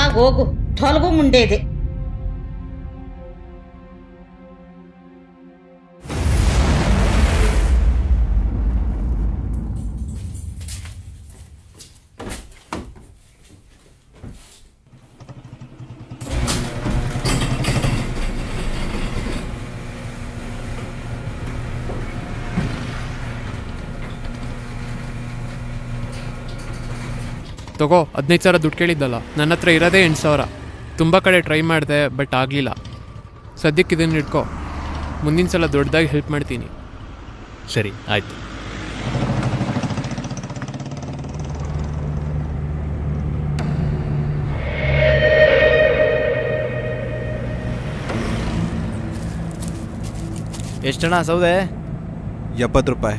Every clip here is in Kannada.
ಹೋಗು ತೊಲಗು ಮುಂಡೆ ಇದೆ ತಗೋ ಹದಿನೈದು ಸಾವಿರ ದುಡ್ಡು ಕೇಳಿದ್ದಲ್ಲ ನನ್ನ ಹತ್ರ ಇರೋದೇ ಎಂಟು ಸಾವಿರ ತುಂಬ ಕಡೆ ಟ್ರೈ ಮಾಡಿದೆ ಬಟ್ ಆಗಲಿಲ್ಲ ಸದ್ಯಕ್ಕೆ ಇದನ್ನು ಇಟ್ಕೋ ಮುಂದಿನ ಸಲ ದೊಡ್ಡದಾಗಿ ಹೆಲ್ಪ್ ಮಾಡ್ತೀನಿ ಸರಿ ಆಯ್ತು ಎಷ್ಟಣ್ಣ ಸೌದೆ ಎಪ್ಪತ್ತು ರೂಪಾಯಿ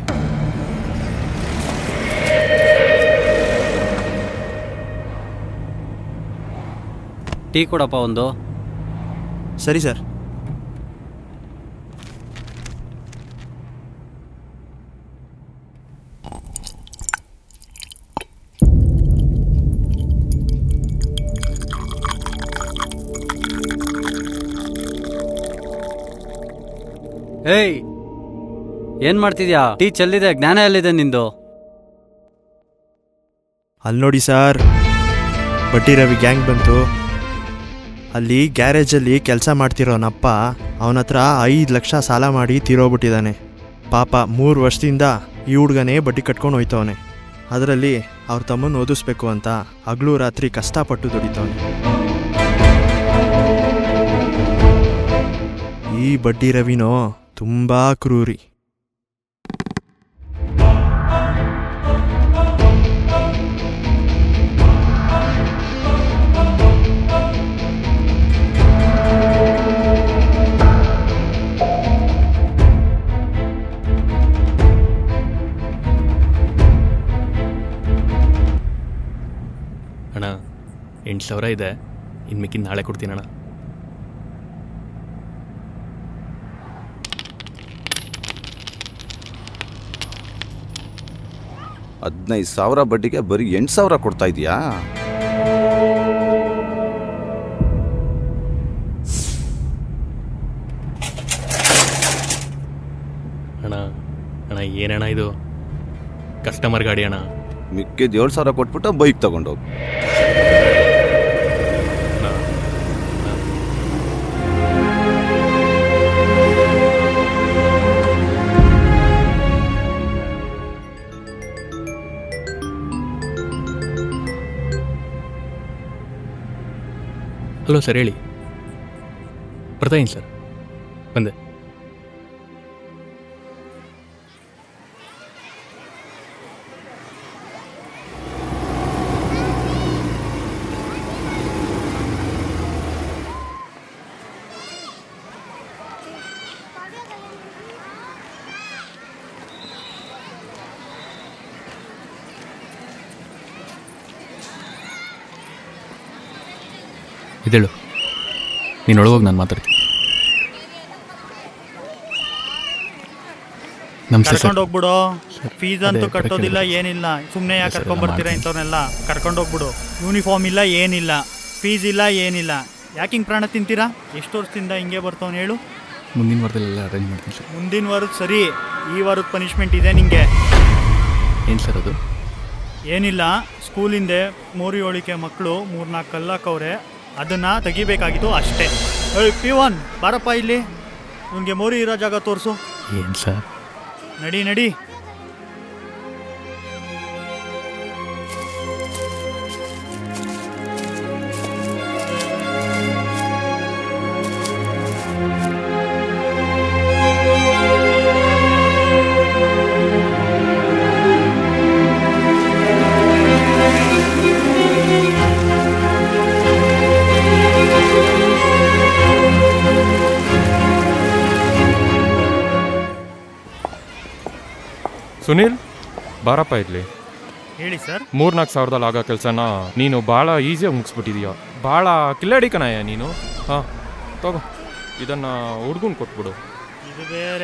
ಟೀ ಕೊಡಪ್ಪ ಒಂದು ಸರಿ ಸರ್ ಏಯ್ ಏನ್ ಮಾಡ್ತಿದ್ಯಾ ಟೀ ಚೆಲ್ಲಿದೆ ಜ್ಞಾನ ಎಲ್ಲಿದೆ ನಿಂದು ಅಲ್ಲಿ ನೋಡಿ ಸರ್ ಬಡ್ಡಿ ರವಿ ಗ್ಯಾಂಗ್ ಬಂತು ಅಲ್ಲಿ ಗ್ಯಾರೇಜಲ್ಲಿ ಕೆಲಸ ಮಾಡ್ತಿರೋನಪ್ಪ ಅವನ ಹತ್ರ ಐದು ಲಕ್ಷ ಸಾಲ ಮಾಡಿ ತೀರೋಗ್ಬಿಟ್ಟಿದ್ದಾನೆ ಪಾಪ ಮೂರು ವರ್ಷದಿಂದ ಈ ಹುಡ್ಗನೇ ಬಡ್ಡಿ ಕಟ್ಕೊಂಡು ಹೋಯ್ತವನೆ ಅದರಲ್ಲಿ ಅವ್ರ ತಮ್ಮನ ಓದಿಸ್ಬೇಕು ಅಂತ ಹಗಲು ರಾತ್ರಿ ಕಷ್ಟಪಟ್ಟು ದುಡಿತವನೆ ಈ ಬಡ್ಡಿ ರವಿನೋ ತುಂಬ ಕ್ರೂರಿ ಅಣ್ಣ ಎಂಟು ಸಾವಿರ ಇದೆ ಇನ್ನು ಮಿಕ್ಕಿನ ನಾಳೆ ಕೊಡ್ತೀನಿ ಅಣ್ಣ ಹದಿನೈದು ಸಾವಿರ ಬಡ್ಡಿಗೆ ಬರೀ ಎಂಟು ಸಾವಿರ ಕೊಡ್ತಾ ಇದೀಯಾ ಅಣ್ಣ ಅಣ್ಣ ಏನಣ್ಣ ಇದು ಕಸ್ಟಮರ್ ಗಾಡಿ ಅಣ್ಣ ಮಿಕ್ಕಿದ ಏಳು ಸಾವಿರ ಕೊಟ್ಬಿಟ್ಟು ಬೈಕ್ ತಗೊಂಡೋಗು ಅಣ್ಣ, ಅಣ್ಣ. ಹಲೋ ಸರ್ ಹೇಳಿ ಬರ್ತಾ ಇದೀನಿ ಸರ್ ಬಂದೆ ಇದೇಳು ನೀನು ಒಳಗೋಗಿ ನಾನು ಮಾತಾಡ್ತೀನಿ ನಮಸ್ತೆ ಸರ್ ಕರ್ಕೊಂಡು ಹೋಗ್ಬಿಡು ಫೀಸ್ ಅಂತೂ ಅದೇ ಕಟ್ಟೋದಿಲ್ಲ ಕರ್ಕೊಂಡು ಏನಿಲ್ಲ ಸುಮ್ಮನೆ ಯಾಕೆ ಸರ್, ಎಲ್ಲ ಕರ್ಕೊಂಡ್ ಬರ್ತೀರಾ ಮಾಡ್ತೀನಿ. ಇಂಥವ್ರನ್ನೆಲ್ಲ ಕರ್ಕೊಂಡು ಹೋಗ್ಬಿಡು ಯೂನಿಫಾರ್ಮ್ ಇಲ್ಲ ಏನಿಲ್ಲ ಫೀಸ್ ಇಲ್ಲ ಏನಿಲ್ಲ ಯಾಕೆ ಹಿಂಗೆ ಪ್ರಾಣ ತಿಂತೀರಾ ಎಷ್ಟು ವರ್ಷದಿಂದ ಹಿಂಗೆ ಬರ್ತಾವನು ಹೇಳು ಮುಂದಿನ ವಾರದಲ್ಲೆಲ್ಲ ಅರೇಂಜ್ ಮಾಡ್ತೀನಿ ಸರ್ ಮುಂದಿನ ವಾರದ ಸರಿ ಈ ವಾರದ ಪನಿಷ್ಮೆಂಟ್ ಇದೆ ನಿಂಗೆ ಏನು ಸರ್ ಅದು ಏನಿಲ್ಲ ಸ್ಕೂಲಿಂದ ಮೋರಿ ಹೋಳಿಕೆ ಮಕ್ಕಳು ಮೂರ್ನಾಲ್ಕು ಕಲ್ಲಾಕವ್ರೆ ಅದನ್ನ ತೆಗಿಬೇಕಾಗಿತ್ತು ಅಷ್ಟೇ ಏಯ್ ಪಿ ಒನ್ ಬಾರಪ್ಪ ಇಲ್ಲಿ ನಿಮಗೆ ಮೋರಿ ಇರೋ ಜಾಗ ತೋರಿಸು ಏನು ಸರ್ ನಡಿ ನಡಿ ಸುನೀಲ್ ಬಾರಪ್ಪ ಇಲ್ಲಿ ಹೇಳಿ ಸರ್ ಮೂರ್ನಾಲ್ಕು ಸಾವಿರದಲ್ಲಿ ಆಗೋ ಕೆಲಸನ ನೀನು ಭಾಳ ಈಸಿಯಾಗಿ ಮುಗಿಸ್ಬಿಟ್ಟಿದೀಯ ಭಾಳ ಕಿಲ್ಲಾಡಿ ಕಣಯ್ಯ ನೀನು ಹಾಂ ತಗೋ ಇದನ್ನು ಹುಡ್ಗನ್ ಕೊಟ್ಬಿಡು ಇದು ಬೇರೆ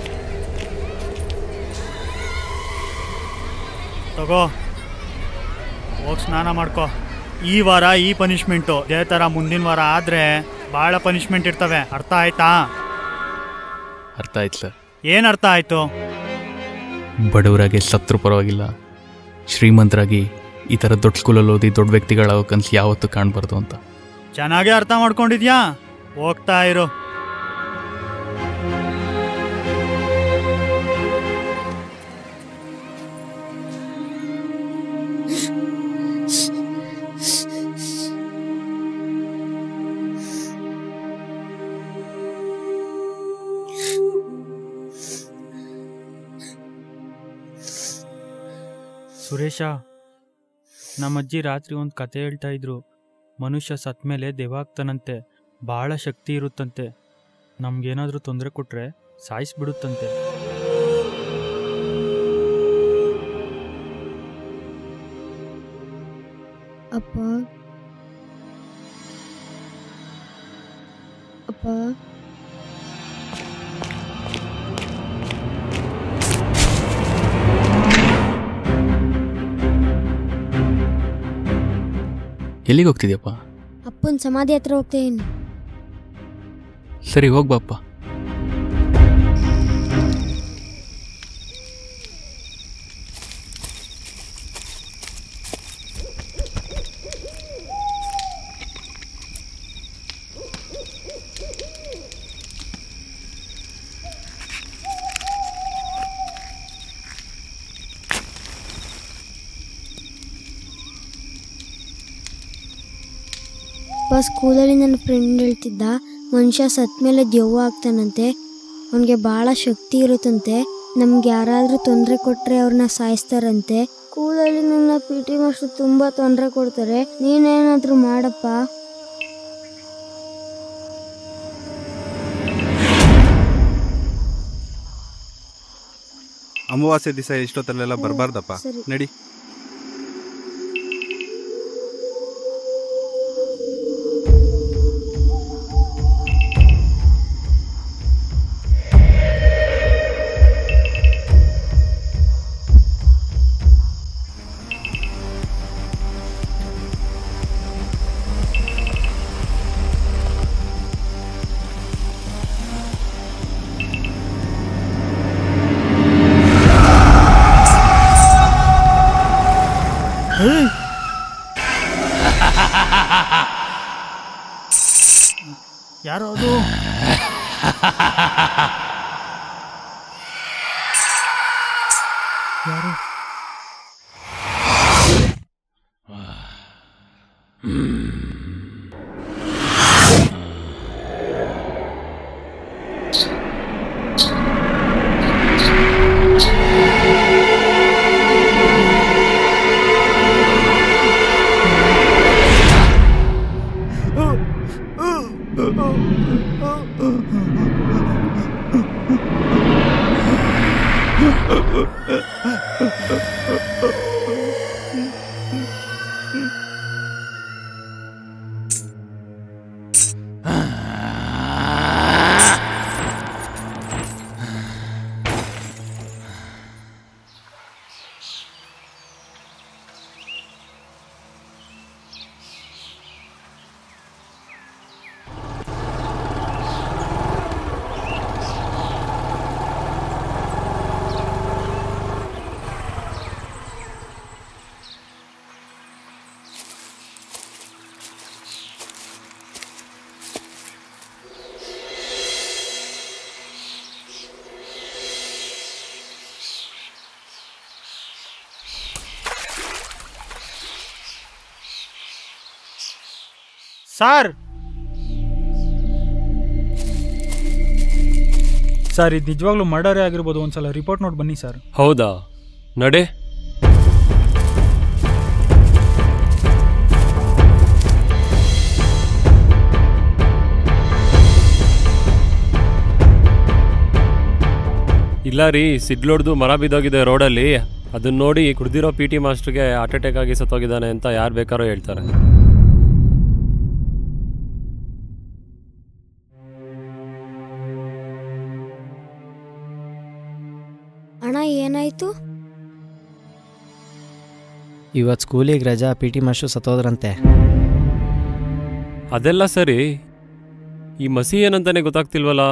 ತಗೋ ಹೋಗಿ ಸ್ನಾನ ಮಾಡ್ಕೋ ಈ ವಾರ ಈ ಪನಿಷ್ಮೆಂಟು ಇದೇ ಥರ ಮುಂದಿನ ವಾರ ಆದರೆ ಭಾಳ ಪನಿಷ್ಮೆಂಟ್ ಇರ್ತವೆ ಅರ್ಥ ಆಯ್ತಾ ಅರ್ಥ ಆಯ್ತು ಸರ್ ಏನು ಅರ್ಥ ಆಯ್ತು ಬಡವರಾಗಿ ಸತ್ರು ಪರವಾಗಿಲ್ಲ ಶ್ರೀಮಂತರಾಗಿ ಈ ಥರ ದೊಡ್ಡ ಸ್ಕೂಲಲ್ಲಿ ಓದಿ ದೊಡ್ಡ ವ್ಯಕ್ತಿಗಳಾಗೋ ಕನಸು ಯಾವತ್ತೂ ಕಾಣಬಾರ್ದು ಅಂತ ಚೆನ್ನಾಗೇ ಅರ್ಥ ಮಾಡ್ಕೊಂಡಿದ್ಯಾ ಹೋಗ್ತಾ ಇರು ಸುರೇಶ ನಮ್ಮ ಅಜ್ಜಿ ರಾತ್ರಿ ಒಂದು ಕತೆ ಹೇಳ್ತಾ ಇದ್ರು ಮನುಷ್ಯ ಸತ್ ಮೇಲೆ ದೆವ್ವಾಗ್ತಾನಂತೆ ಭಾಳ ಶಕ್ತಿ ಇರುತ್ತಂತೆ ನಮ್ಗೇನಾದರೂ ತೊಂದರೆ ಕೊಟ್ರೆ ಸಾಯಿಸ್ಬಿಡುತ್ತಂತೆ ಅಪ್ಪ ಅಪ್ಪ ಎಲ್ಲಿಗೆ ಹೋಗ್ತಿದ್ಯಪ್ಪ ಅಪ್ಪನ ಸಮಾಧಿ ಹತ್ರ ಹೋಗ್ತೇನೆ ಸರಿ ಹೋಗ್ಬಾಪ್ಪ ಅಪ್ಪ ಸ್ಕೂಲಲ್ಲಿ ನನ್ನ ಫ್ರೆಂಡ್ ಹೇಳ್ತಿದ್ದ ಮನುಷ್ಯ ಸತ್ ಮೇಲೆ ದೆವ್ವ ಆಗ್ತಾನಂತೆ ಅವನಿಗೆ ಭಾಳ ಶಕ್ತಿ ಇರುತ್ತಂತೆ ನಮ್ಗೆ ಯಾರಾದರೂ ತೊಂದರೆ ಕೊಟ್ಟರೆ ಅವ್ರನ್ನ ಸಾಯಿಸ್ತಾರಂತೆ ಸ್ಕೂಲಲ್ಲಿ ನನ್ನ ಪಿ ಟಿ ಮಾಸ್ಟರ್ ತುಂಬ ತೊಂದರೆ ಕೊಡ್ತಾರೆ ನೀನೇನಾದರೂ ಮಾಡಪ್ಪ ಅಮಾವಾಸ್ಯೆ ದಿವಸ ಇಷ್ಟೊತ್ತಲ್ಲೆಲ್ಲ ಬರಬಾರ್ದಪ್ಪ ಸರಿ. ನಡಿ ಯಾರೋ ಅದು ಯಾರು ಸರ್ ಸರ್ ಇದು ನಿಜವಾಗ್ಲೂ ಮರ್ಡರೇ ಆಗಿರ್ಬೋದು ಒಂದ್ಸಲ ರಿಪೋರ್ಟ್ ನೋಡಿ ಬನ್ನಿ ಸರ್ ಹೌದಾ ನಡೆ ಇಲ್ಲ ರೀ ಸಿಡ್ಲೊಡ್ದು ಮರ ಬಿದ್ದೋಗಿದೆ ರೋಡಲ್ಲಿ ಅದನ್ನ ನೋಡಿ ಕುಡ್ದಿರೋ ಪಿ ಟಿ ಮಾಸ್ಟರ್ಗೆ ಹಾರ್ಟ್ ಅಟ್ಯಾಕ್ ಆಗಿ ಸತ್ತೋಗಿದ್ದಾನೆ ಅಂತ ಯಾರು ಬೇಕಾರೋ ಹೇಳ್ತಾರೆ ಅಣ್ಣ ಏನಾಯ್ತು ಇವತ್ತು ಸ್ಕೂಲಿಗೆ ರಜಾ ಪಿ ಟಿ ಮಾಸ್ಟ್ರು ಸತ್ತೋದ್ರಂತೆ ಅದೆಲ್ಲ ಸರಿ ಈ ಮಸಿ ಏನಂತಾನೆ ಗೊತ್ತಾಗ್ತಿಲ್ವಲ್ಲ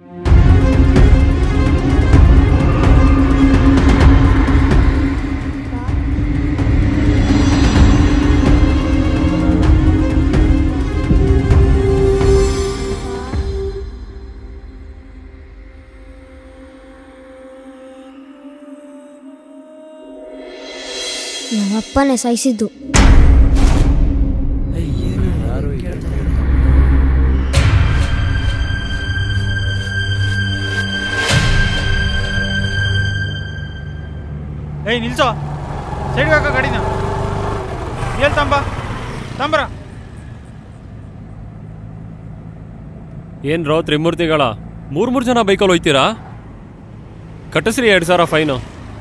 ನಮ್ಮಪ್ಪನೇ ಸಾಯಿಸಿದ್ದು ಏಯ್ ನಿಲ್ಸೋ ಸೈಡ್ಗೆ ಹಾಕೋ ಗಾಡಿನ ಎಲ್ ತಂಬ ತಂಬ್ರ ಏನ್ ರೋ ತ್ರಿಮೂರ್ತಿಗಳ ಮೂರ್ ಮೂರ್ ಜನ ಬೈಕಲ್ಲಿ ಹೋಯ್ತೀರಾ ಕಟ್ಟಿಸ್ರಿ ಎರಡು ಸಾವಿರ ಫೈನು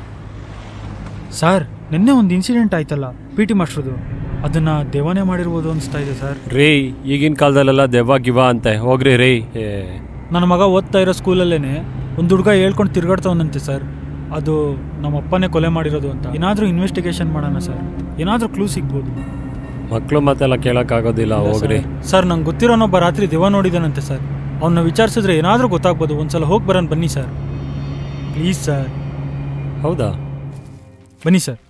ಸರ್ ನಿನ್ನೆ ಒಂದು ಇನ್ಸಿಡೆಂಟ್ ಆಯ್ತಲ್ಲ ಪಿ ಟಿ ಮಾಸ್ಟ್ರದು ಅದನ್ನ ದೇವನೇ ಮಾಡಿರ್ಬೋದು ಅನಿಸ್ತಾ ಇದೆ ಸರ್ ರೀ ಈಗಿನ ಕಾಲದಲ್ಲೆಲ್ಲ ದೆವ್ವ ಗಿವ ಅಂತೆ ಹೋಗ್ರಿ ರೀ ಏ ನನ್ನ ಮಗ ಓದ್ತಾ ಇರೋ ಸ್ಕೂಲಲ್ಲೇನೆ ಒಂದು ಹುಡುಗ ಹೇಳ್ಕೊಂಡು ತಿರ್ಗಾಡ್ತವನಂತೆ ಸರ್ ಅದು ನಮ್ಮ ಅಪ್ಪನೇ ಕೊಲೆ ಮಾಡಿರೋದು ಅಂತ ಏನಾದರೂ ಇನ್ವೆಸ್ಟಿಗೇಷನ್ ಮಾಡೋಣ ಸರ್ ಏನಾದರೂ ಕ್ಲೂ ಸಿಗ್ಬೋದು ಮಕ್ಕಳು ಮತ್ತೆಲ್ಲ ಕೇಳೋಕ್ಕಾಗೋದಿಲ್ಲ ಹೋಗ್ರಿ ಸರ್ ನಂಗೆ ಗೊತ್ತಿರೋನೊಬ್ಬ ರಾತ್ರಿ ದೆವ್ವ ನೋಡಿದಾನಂತೆ ಸರ್ ಅವನ್ನ ವಿಚಾರಿಸಿದ್ರೆ ಏನಾದರೂ ಗೊತ್ತಾಗ್ಬೋದು ಒಂದ್ಸಲ ಹೋಗಿ ಬರೋಣ ಬನ್ನಿ ಸರ್ ಪ್ಲೀಸ್ ಸರ್ ಹೌದಾ ಬನ್ನಿ ಸರ್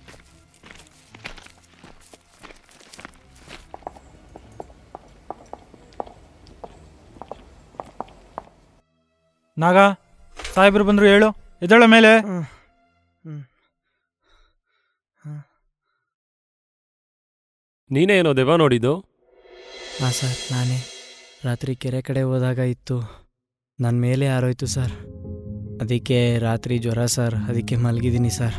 ನಾಗ ಸಾಹೇಬ್ರು ಬಂದ್ರು ಹೇಳು ಎದ್ದೇಳ ಮೇಲೆ ನೀನೇ ಏನೋ ದೆವ್ವ ನೋಡಿದ್ದು ಹಾಂ ಸರ್ ನಾನೇ ರಾತ್ರಿ ಕೆರೆ ಕಡೆ ಹೋದಾಗ ಇತ್ತು ನನ್ನ ಮೇಲೆ ಯಾರೋಯ್ತು ಸರ್ ಅದಕ್ಕೆ ರಾತ್ರಿ ಜ್ವರ ಸರ್ ಅದಕ್ಕೆ ಮಲಗಿದ್ದೀನಿ ಸರ್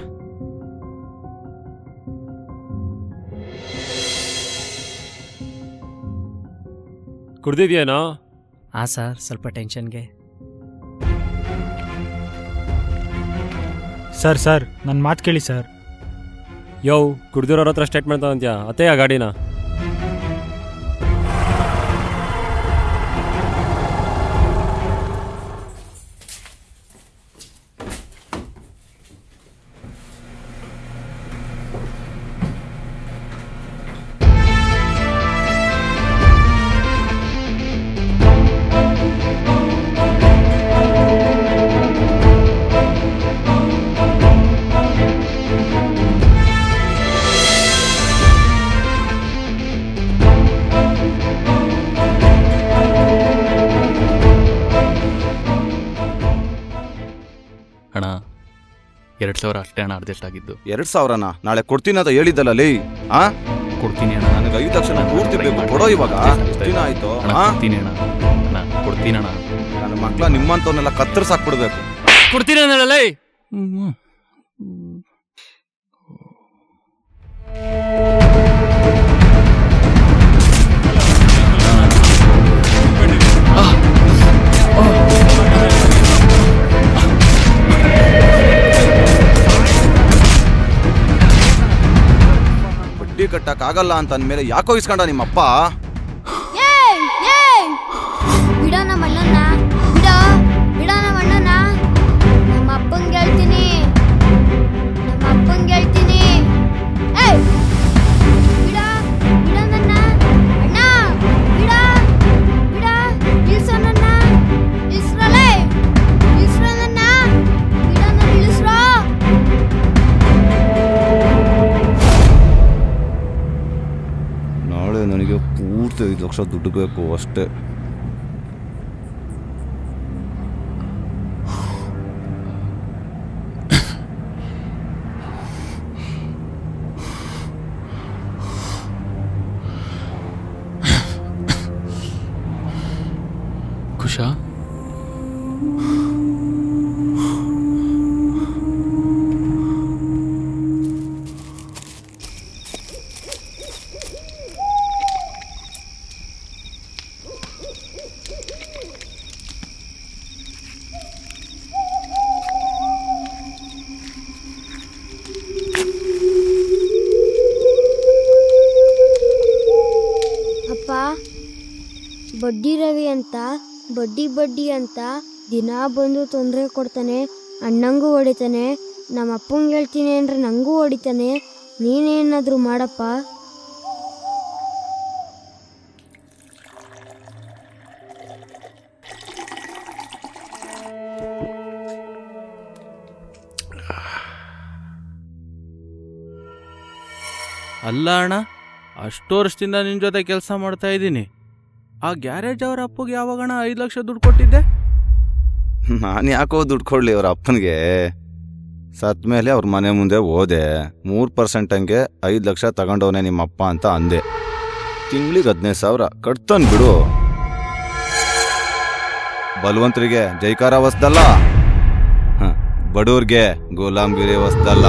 ಕುಡ್ದಿದ್ಯೇನೋ ಹಾಂ ಸರ್ ಸ್ವಲ್ಪ ಟೆನ್ಷನ್ಗೆ ಸರ್ ಸರ್ ನನ್ನ ಮಾತು ಕೇಳಿ ಸರ್ ಯೋ ಕುಡ್ದಿರೋರ ಹತ್ರ ಸ್ಟೇಟ್ಮೆಂಟ್ ತಗೊಂತ್ಯಾ ಅತ್ತೆ ಆ ಗಾಡಿನ ಅಣ್ಣ ಎರಡು ಸಾವಿರ ಅಷ್ಟೇ ಅಣ್ಣ ಅಡ್ಜಸ್ಟ್ ಆಗಿದ್ದು ಎರಡ್ ಸಾವಿರನ ನಾಳೆ ಕೊಡ್ತೀನಿ ಅಂತ ಹೇಳಿದ್ದಲ್ಲ ಲೇ ಆ ಕೊಡ್ತೀನಿ ಅಣ್ಣ ನನಗೆ ಐದು ಲಕ್ಷ ಪೂರ್ತಿ ಬೇಕು ಕೊಡೋ ಇವಾಗ ಎಷ್ಟ್ ದಿನ ಆಯ್ತು ಅಣ್ಣ ಆ? ಕೊಡ್ತೀನಿ ಅಣ್ಣ ಅಣ್ಣ ಕೊಡ್ತೀನಿ ಅಣ್ಣ ನನ್ನ ಮಕ್ಳ ನಿಮ್ಮಂತವನ್ನೆಲ್ಲ ಕತ್ತರಿಸಾಕ್ಬಿಡ್ಬೇಕು ಕೊಡ್ತೀನಿ ಅಂದಳಲ್ಲ ಬಡ್ಡಿ ಕಟ್ಟಕ್ ಆಗಲ್ಲ ಅಂತ ಅಂದ್ಮೇಲೆ ಯಾಕೋ ಇಸ್ಕೊಂಡ ನಿಮ್ಮಪ್ಪ ಏಯ್ ಏಯ್ ಬಿಡೋ ನಮ್ಮ ಅಣ್ಣನ್ನ ಬಿಡೋ ಬಿಡೋ ನಮ್ಮ ಅಣ್ಣನ್ನ ನಮ್ಮ ಅಪ್ಪಂಗೆ ಹೇಳ್ತೀನಿ ನಮ್ಮ ಅಪ್ಪಂಗೆ ಹೇಳ್ತೀನಿ ಏಯ್ ಬಿಡೋ ಬಿಡೋ ನನ್ನ ಅಣ್ಣ ಬಿಡೋ ಬಿಡೋ ಇಳಿಸೋ ನನ್ನ ಇಳಿಸ್ರಲೇ ಇಳಿಸ್ರೋ ನನ್ನ ಬಿಡೋ ನನ್ನ ಇಳಿಸ್ರೋ ನಾಳೆ ನನಗೆ ಪೂರ್ತಿ ಐದು ಲಕ್ಷ ದುಡ್ಡು ಬೇಕು ಅಷ್ಟೇ ಖುಷಾ ಅಪ್ಪ ಬಡ್ಡಿ ರವಿ ಅಂತ ಬಡ್ಡಿ ಬಡ್ಡಿ ಅಂತ ದಿನ ಬಂದು ತೊಂದರೆ ಕೊಡ್ತಾನೆ ಅಣ್ಣಂಗೂ ಹೊಡಿತಾನೆ ನಮ್ಮ ಅಪ್ಪಂಗೆ ಹೇಳ್ತೀನಿ ಅಂದ್ರೆ ನಂಗೂ ಹೊಡಿತಾನೆ ನೀನೇನಾದರೂ ಮಾಡಪ್ಪ ಅಲ್ಲ ಅಣ್ಣ ಅಷ್ಟು ವರ್ಷದಿಂದ ನಿನ್ನ ಜೊತೆ ಕೆಲಸ ಮಾಡ್ತಾ ಇದ್ದೀನಿ ಆ ಗ್ಯಾರೇಜ್ ಅವ್ರ ಅಪ್ಪಗೆ ಯಾವಾಗಣ ಐದು ಲಕ್ಷ ದುಡ್ಡು ಕೊಟ್ಟಿದ್ದೆ ನಾನು ಯಾಕೋ ದುಡ್ಡು ಕೊಡ್ಲಿ ಅವ್ರ ಅಪ್ಪನಿಗೆ ಸತ್ ಮೇಲೆ ಅವ್ರ ಮನೆ ಮುಂದೆ ಹೋದೆ ಮೂರು ಪರ್ಸೆಂಟ್ ಹಂಗೆ ಐದು ಲಕ್ಷ ತಗೊಂಡವನೆ ನಿಮ್ಮ ಅಪ್ಪ ಅಂತ ಅಂದೆ ತಿಂಗ್ಳಿಗೆ ಹದಿನೈದು ಸಾವಿರ ಕಟ್ತಾನ್ ಬಿಡು ಬಲವಂತರಿಗೆ ಜೈಕಾರ ವಸ್ದಲ್ಲ ಹ, ಬಡವ್ರಿಗೆ ಗೋಲಾಮ್ಗಿರಿ ವಸ್ದಲ್ಲ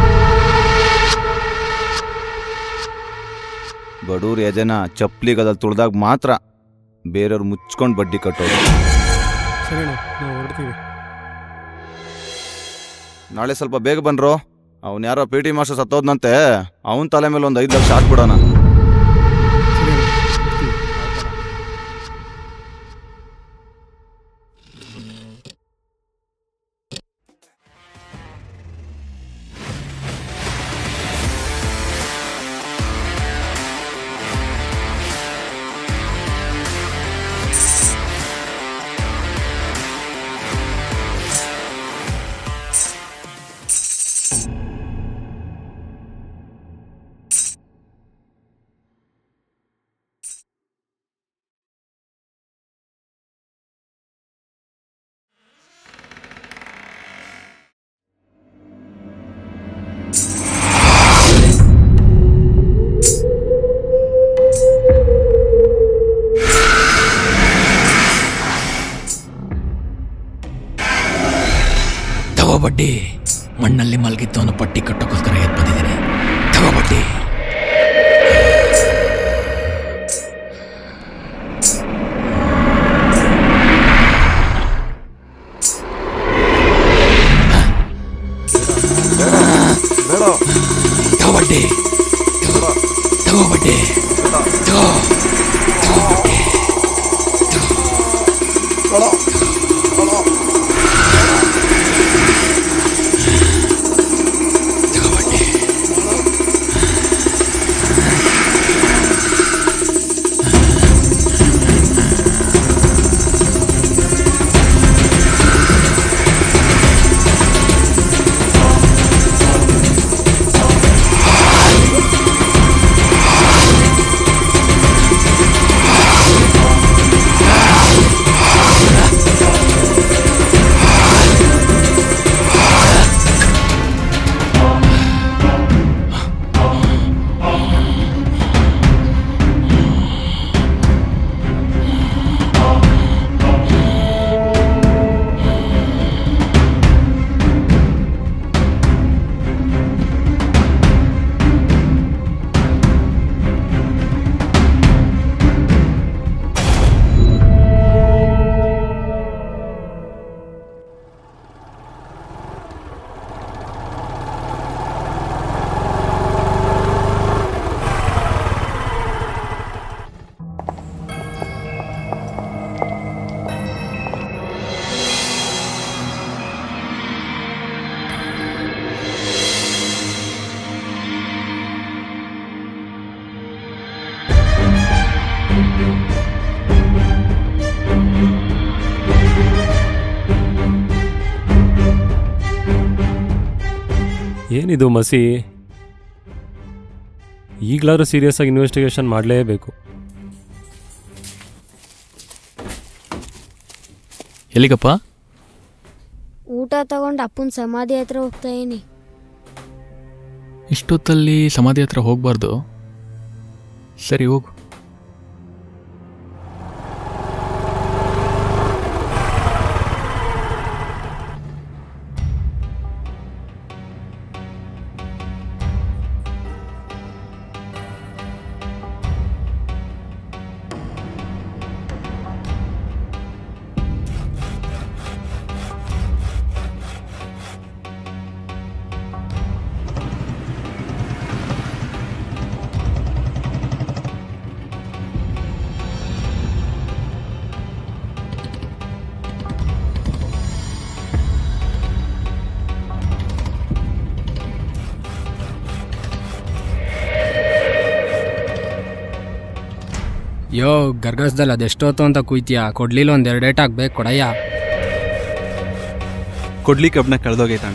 ಬಡವ್ರ ಯಜನ ಚಪ್ಲಿಗದಲ್ಲಿ ತುಳ್ದಾಗ ಮಾತ್ರ ಬೇರೆಯವ್ರು ಮುಚ್ಕೊಂಡು ಬಡ್ಡಿ ಕಟ್ಟೋದು ಸರಿ ನಾವು ಹೊರಡ್ತೀವಿ ನಾಳೆ ಸ್ವಲ್ಪ ಬೇಗ ಬನ್ರೋ ಅವ್ನು ಯಾರೋ ಪಿ ಟಿ ಮಾಸ್ಟರ್ ಸತ್ತೋದ್ನಂತೆ ಅವನ ತಲೆ ಮೇಲೆ ಒಂದು ಐದು ಲಕ್ಷ ಹಾಕ್ಬಿಡೋಣ ತಗೋ ಬಡ್ಡಿ ಮಣ್ಣಲ್ಲಿ ಮಲಗಿದ್ದವನು ಪಟ್ಟಿ ಕಟ್ಟೋಕ್ಕೋಸ್ಕರ ಎದ್ದು ಬಂದಿದ್ದೀನಿ ತಗೋ ಬಡ್ಡಿ ತಗೋ ಬಡ್ಡಿ ತಗೋ ತಗೋ ಬಡ್ಡಿ ತಗೋ ತಗೋ ಬಡ್ಡಿ ಏನಿದು ಮಸಿ ಈಗಲಾದ್ರೂ ಸೀರಿಯಸ್ ಆಗಿ ಇನ್ವೆಸ್ಟಿಗೇಷನ್ ಮಾಡಲೇಬೇಕು ಎಲ್ಲಿಗಪ್ಪ ಊಟ ತಗೊಂಡು ಅಪ್ಪನ ಸಮಾಧಿ ಹತ್ರ ಹೋಗ್ತಾ ಇದೀನಿ ಇಷ್ಟೊತ್ತಲ್ಲಿ ಸಮಾಧಿ ಹತ್ರ ಹೋಗ್ಬಾರ್ದು ಸರಿ ಹೋಗು ಯೋ ಗರ್ಗಸ್ದಲ್ಲಿ ಅದೆಷ್ಟೋತು ಅಂತ ಕುಯ್ತೀಯ ಕೊಡ್ಲಿಲ್ಲ ಒಂದು ಎರಡು ಏಟ್ ಹಾಕ್ಬೇಕು ಕೊಡಯ್ಯ ಕೊಡ್ಲಿ ಕಬ್ನ ಕಳೆದೋಗೈತಣ್ಣ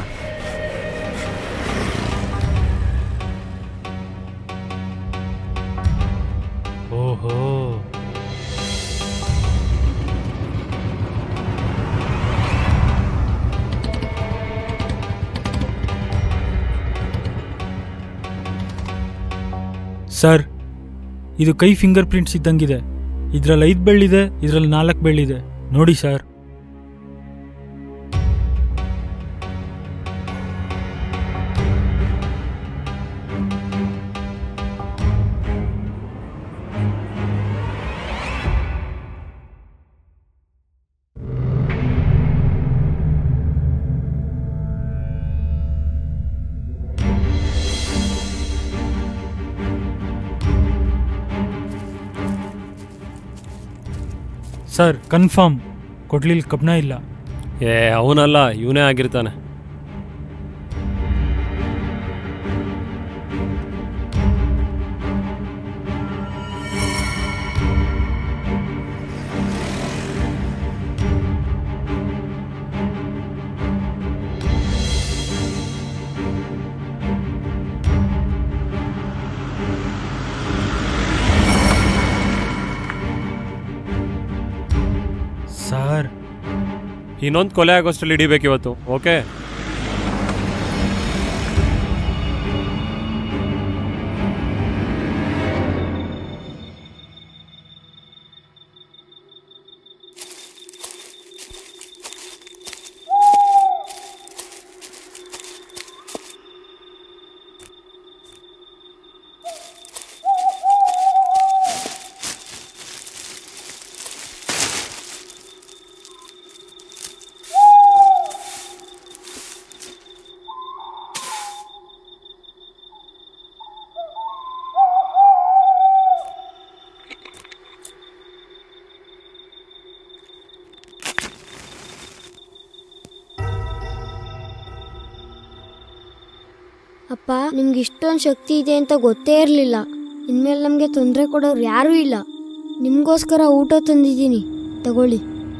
ಓಹೋ ಸರ್ ಇದು ಕೈ ಫಿಂಗರ್ ಪ್ರಿಂಟ್ಸ್ ಇದ್ದಂಗಿದೆ ಇದರಲ್ಲಿ ಐದು ಬೆಳ್ಳಿದೆ ಇದರಲ್ಲಿ ನಾಲ್ಕು ಬೆಳ್ಳಿದೆ ನೋಡಿ ಸರ್ ಸರ್ ಕನ್ಫರ್ಮ್ ಕೊಡ್ಲಿಲ್ಲ ಕಬ್ನ ಇಲ್ಲ ಏ ಅವನಲ್ಲ ಇವನೇ ಆಗಿರ್ತಾನೆ ಸರ್ ಇನ್ನೊಂದು ಕೊಲೆ ಆಗೋಷ್ಟರಲ್ಲಿ ಹಿಡಿಬೇಕು ಇವತ್ತು ಓಕೆ ಅಪ್ಪ ನಿಮ್ಗೆ ಇಷ್ಟೊಂದು ಶಕ್ತಿ ಇದೆ ಅಂತ ಗೊತ್ತೇ ಇರಲಿಲ್ಲ ಇನ್ಮೇಲೆ ನಮಗೆ ತೊಂದರೆ ಕೊಡೋರು ಯಾರೂ ಇಲ್ಲ ನಿಮಗೋಸ್ಕರ ಊಟ ತಂದಿದ್ದೀನಿ ತಗೊಳ್ಳಿ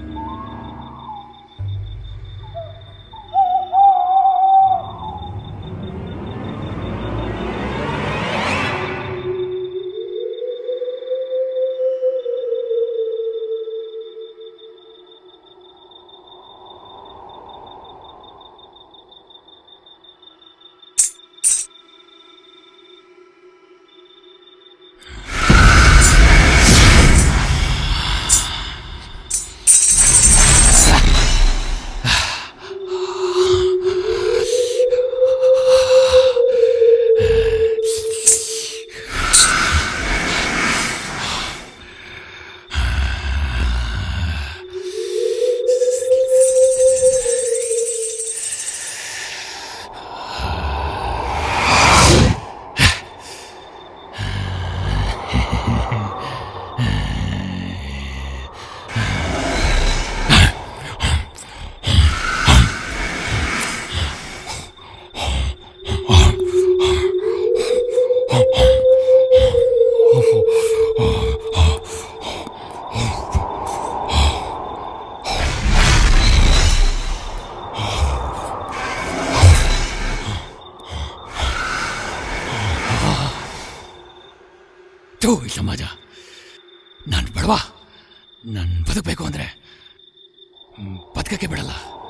ಥೂ ಈ ಸಮಾಜ ನಾನು ಬಡವ ನಾನು ಬದುಕಬೇಕು ಅಂದರೆ ಬದುಕಕ್ಕೆ ಬಿಡಲ್ಲ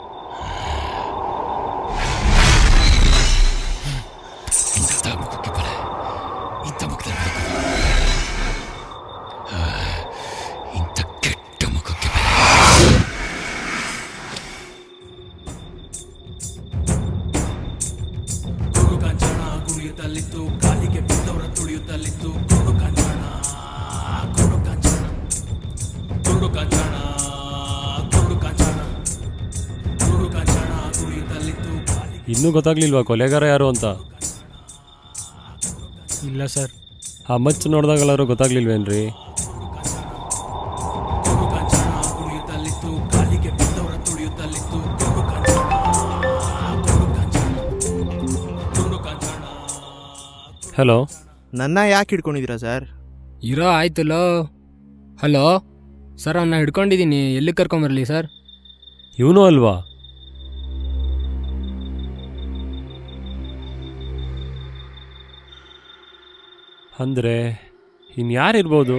ಇಂಥ ಮುಖಕ್ಕೆ ಬಲೆ ಇಂಥ ಮುಖದಲ್ಲಿ ಬದುಕೋದು ಆ, ಇಂಥ ಕೆಟ್ಟ ಮುಖಕ್ಕೆ ಬೆಲೆ ಗುರು ಕಾಂಚನ ಕುಣಿಯುತ್ತಲಿತ್ತು ಕಾಲಿಗೆ ಬಿದ್ದವರ ತುಳಿಯುತ್ತಲಿತ್ತು ಗುರು ಕಾಂಚನ ಗುರು ಕಾಂಚನ ಗುರು ಕಾಂಚನ ಗುರು ಕಾಂಚನ ಗುರು ಕಾಂಚನ ಕುಣಿಯುತ್ತಲಿತ್ತು ಇನ್ನೂ ಗೊತ್ತಾಗ್ಲಿಲ್ವಾ ಕೊಲೆಗಾರ ಯಾರು ಅಂತ ಇಲ್ಲ ಸರ್ ಆ ಮಚ್ಚು ನೋಡಿದಾಗಲಾರು ಗೊತ್ತಾಗ್ಲಿಲ್ವೇನ್ರಿ ಗುರು ಕಾಂಚನ ಕುಣಿಯುತ್ತಲಿತ್ತು ಕಾಲಿಗೆ ಬಿದ್ದವರ ತುಳಿಯುತ್ತಲಿತ್ತು ಗುರು ಕಾಂಚನ ಗುರು ಕಾಂಚನ ಗುರು ಕಾಂಚನ ಹಲೋ ನನ್ನ ಯಾಕೆ ಹಿಡ್ಕೊಂಡಿದ್ದೀರಾ ಸರ್ ಇರೋ ಆಯ್ತಲ್ಲೋ ಹಲೋ ಸರ್ ಅವನ್ನ ಹಿಡ್ಕೊಂಡಿದ್ದೀನಿ ಎಲ್ಲಿ ಕರ್ಕೊಂಬರಲಿ ಸರ್ ಇವನು ಅಲ್ವಾ ಅಂದರೆ ಇನ್ಯಾರಿರ್ಬೋದು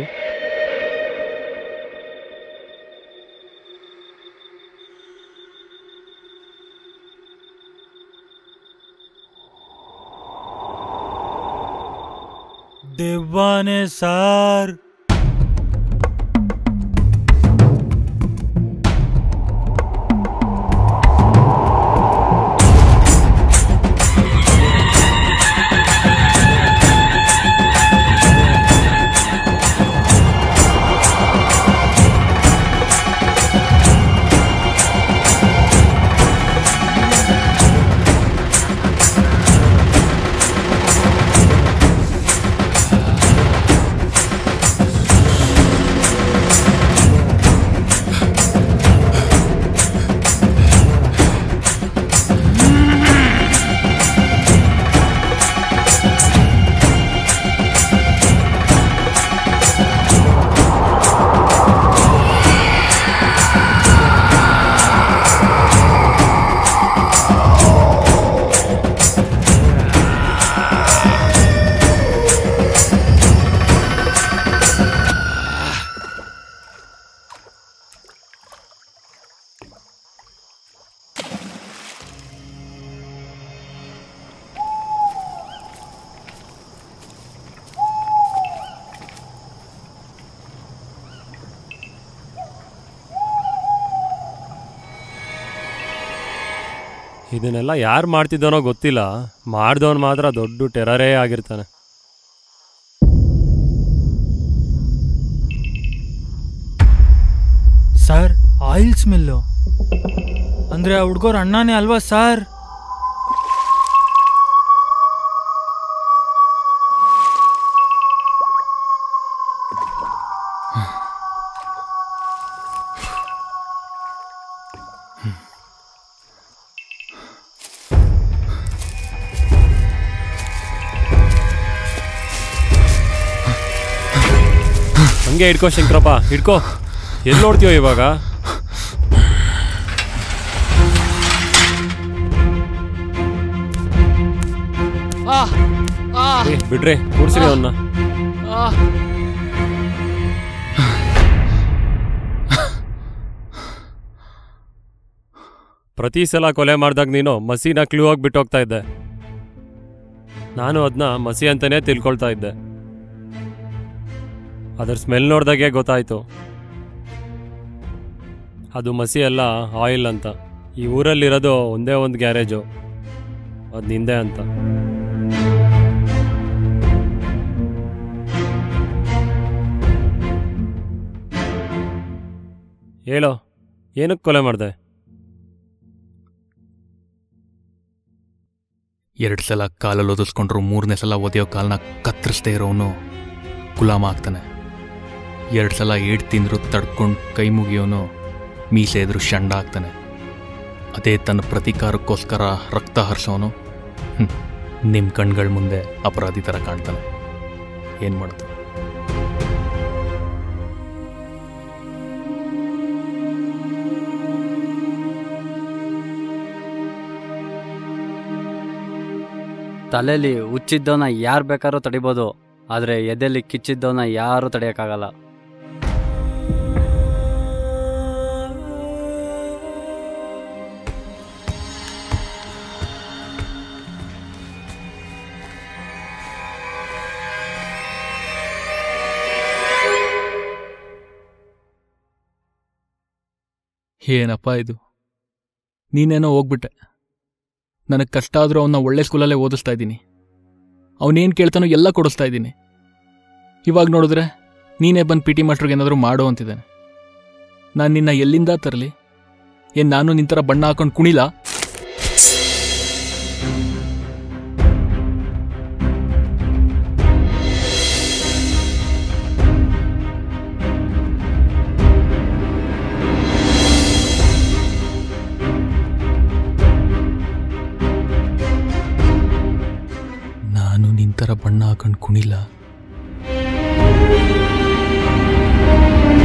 ದೆವ್ವಾನೆ ಸಾರ್ ಇದನ್ನೆಲ್ಲ ಯಾರು ಮಾಡ್ತಿದ್ದಾನೋ ಗೊತ್ತಿಲ್ಲ ಮಾಡ್ದವನು ಮಾತ್ರ ದೊಡ್ಡ ಟೆರರೇ ಆಗಿರ್ತಾನೆ ಸರ್ ಆಯಿಲ್ ಸ್ಮೆಲ್ಲು ಅಂದರೆ ಆ ಹುಡ್ಗೋರ್ ಅಣ್ಣನೇ ಅಲ್ವಾ ಸರ್ ಹಂಗೆ ಹಿಡ್ಕೋ ಶಂಕರಪ್ಪ ಹಿಡ್ಕೋ ಎಲ್ಲಿ ನೋಡ್ತೀಯೋ ಇವಾಗ ಆ ಆ ಏ, ಬಿಡ್ರಿ ಕೂರ್ಸಿರಿ ಅವನ್ನ ಆ ಪ್ರತಿ ಸಲ ಕೊಲೆ ಮಾಡ್ದಾಗ ನೀನು ಮಸಿನ ಕ್ಲೂ ಆಗಿ ಬಿಟ್ಟು ಹೋಗ್ತಾ ಇದ್ದೆ ನಾನು ಅದನ್ನ ಮಸಿ ಅಂತಾನೆ ತಿಳ್ಕೊಳ್ತಾ ಇದ್ದೆ ಅದ್ರ ಸ್ಮೆಲ್ ನೋಡ್ದಾಗೆ ಗೊತ್ತಾಯ್ತು ಅದು ಮಸಿ ಅಲ್ಲ ಆಯಿಲ್ ಅಂತ ಈ ಊರಲ್ಲಿರೋದು ಒಂದೇ ಒಂದು ಗ್ಯಾರೇಜು ಅದು ನಿಂದೆ ಅಂತ ಹೇಳೋ ಏನಕ್ಕೆ ಕೊಲೆ ಮಾಡಿದೆ ಎರಡು ಸಲ ಕಾಲಲ್ಲಿ ಓದಿಸ್ಕೊಂಡ್ರು ಮೂರನೇ ಸಲ ಒದೆಯೋ ಕಾಲನ್ನ ಕತ್ತರಿಸ್ದೇ ಇರೋನು ಗುಲಾಮ ಆಗ್ತಾನೆ ಎರಡು ಸಲ ಏಟ್ ತಿಂದ್ರು ತಡ್ಕೊಂಡು ಕೈ ಮುಗಿಯೋನು ಮೀಸೆ ಎದುರು ಶಂಡ ಆಗ್ತಾನೆ ಅದೇ ತನ್ನ ಪ್ರತೀಕಾರಕ್ಕೋಸ್ಕರ ರಕ್ತ ಹರಿಸೋನು ನಿಮ್ಮ ಕಣ್ಗಳ ಮುಂದೆ ಅಪರಾಧಿ ಥರ ಕಾಣ್ತಾನೆ ಏನು ಮಾಡ್ತು ತಲೆಯಲ್ಲಿ ಹುಚ್ಚಿದ್ದವನ್ನ ಯಾರು ಬೇಕಾದ್ರೂ ತಡಿಬೋದು ಆದರೆ ಎದೆಯಲ್ಲಿ ಕಿಚ್ಚಿದ್ದವನ್ನ ಯಾರೂ ತಡೆಯೋಕ್ಕಾಗಲ್ಲ ಏನಪ್ಪ ಇದು ನೀನೇನೋ ಹೋಗ್ಬಿಟ್ಟೆ ನನಗೆ ಕಷ್ಟ ಆದರೂ ಅವನ್ನ ಒಳ್ಳೆ ಸ್ಕೂಲಲ್ಲೇ ಓದಿಸ್ತಾ ಇದ್ದೀನಿ ಅವನೇನು ಕೇಳ್ತಾನೋ ಎಲ್ಲ ಕೊಡಿಸ್ತಾ ಇದ್ದೀನಿ ಇವಾಗ ನೋಡಿದ್ರೆ ನೀನೇ ಬಂದು ಪಿ ಟಿ ಮಾಸ್ಟ್ರಿಗೆ ಏನಾದರೂ ಮಾಡು ಅಂತಿದ್ದಾನೆ ನಾನು ನಿನ್ನ ಎಲ್ಲಿಂದ ತರಲಿ ಏನು ನಾನು ನಿನ್ನ ಥರ ಬಣ್ಣ ಹಾಕೊಂಡು ಕುಣಿಲ ನಾನು ನಿನ್ನ ಥರ ಬಣ್ಣ ಹಾಕೊಂಡು ಕುಣಿಲ್ಲ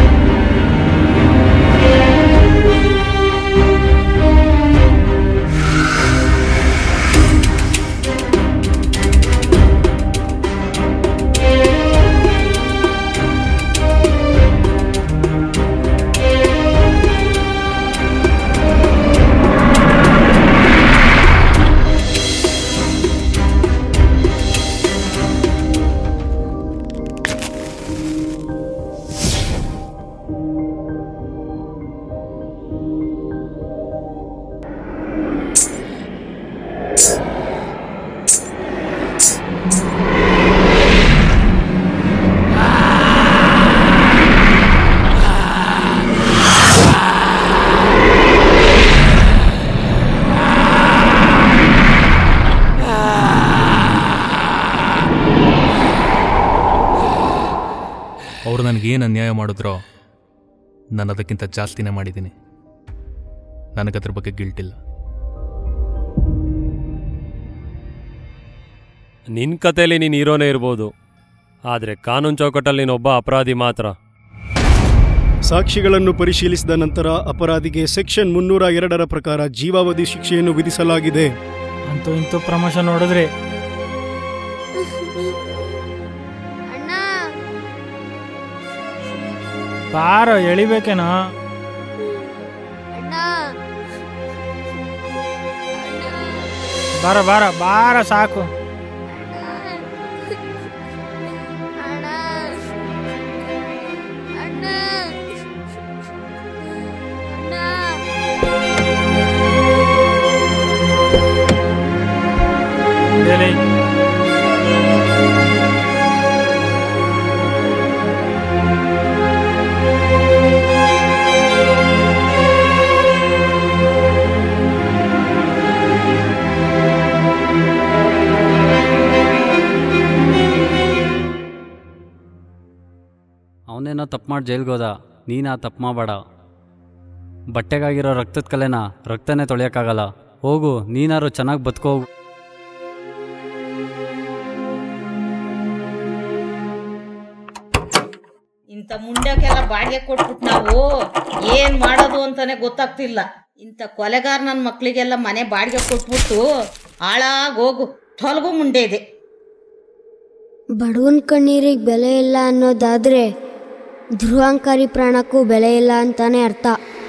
ಅವ್ರು ನನಗೇನು ಅನ್ಯಾಯ ಮಾಡಿದ್ರೋ ನಾನು ಅದಕ್ಕಿಂತ ಜಾಸ್ತಿನೇ ಮಾಡಿದ್ದೀನಿ ನನಗದ್ರ ಬಗ್ಗೆ ಗಿಲ್ಟಿಲ್ಲ ನಿನ್ನ ಕಥೆಯಲ್ಲಿ ನೀನು ಹೀರೋನೇ ಇರ್ಬೋದು ಆದರೆ ಕಾನೂನು ಚೌಕಟ್ಟಲ್ಲಿ ನೀನೊಬ್ಬ ಅಪರಾಧಿ ಮಾತ್ರ ಸಾಕ್ಷಿಗಳನ್ನು ಪರಿಶೀಲಿಸಿದ ನಂತರ ಅಪರಾಧಿಗೆ ಸೆಕ್ಷನ್ ಮುನ್ನೂರ ಎರಡರ ಪ್ರಕಾರ ಜೀವಾವಧಿ ಶಿಕ್ಷೆಯನ್ನು ವಿಧಿಸಲಾಗಿದೆ ಅಂತೂ ಇಂತೂ ಪ್ರಮೋಷನ್ ನೋಡಿದ್ರಿ ಬಾರೋ ಎಳಿಬೇಕೇನೋ ಬಾರ ಬಾರ ಬಾರ ಸಾಕು ಎಲ್ಲಿ? ಅವನೇನೋ ತಪ್ಪು ಮಾಡಿ ಜೈಲ್ಗೆ ಹೋದ ನೀನು ಆ ತಪ್ಪು ಮಾಡಬೇಡ ಬಟ್ಟೆಗಾಗಿರೋ ರಕ್ತದ ಕಲೆನ ರಕ್ತನೇ ತೊಳೆಯೋಕ್ಕಾಗಲ್ಲ ಹೋಗು ನೀನಾರು ಚೆನ್ನಾಗಿ ಬದುಕೋ ಇಂಥ ಮುಂಡಕ್ಕೆಲ್ಲ ಬಾಡಿಗೆ ಕೊಟ್ಬಿಟ್ಟು ನಾವು ಏನ್ ಮಾಡೋದು ಅಂತಾನೆ ಗೊತ್ತಾಗ್ತಿಲ್ಲ ಇಂಥ ಕೊಲೆಗಾರ ನನ್ನ ಮಕ್ಳಿಗೆಲ್ಲ ಮನೆ ಬಾಡಿಗೆ ಕೊಟ್ಬಿಟ್ಟು ಹಾಳಾಗ್ ಹೋಗು ತೊಲಗು ಮುಂಡೆ ಇದೆ ಬಡವನ ಕಣ್ಣೀರಿಗೆ ಬೆಲೆ ಇಲ್ಲ ಅನ್ನೋದಾದ್ರೆ ಧ್ರುವಾಂಕಾರಿ ಪ್ರಾಣಕ್ಕೂ ಬೆಲೆ ಇಲ್ಲ ಅಂತಾನೆ ಅರ್ಥ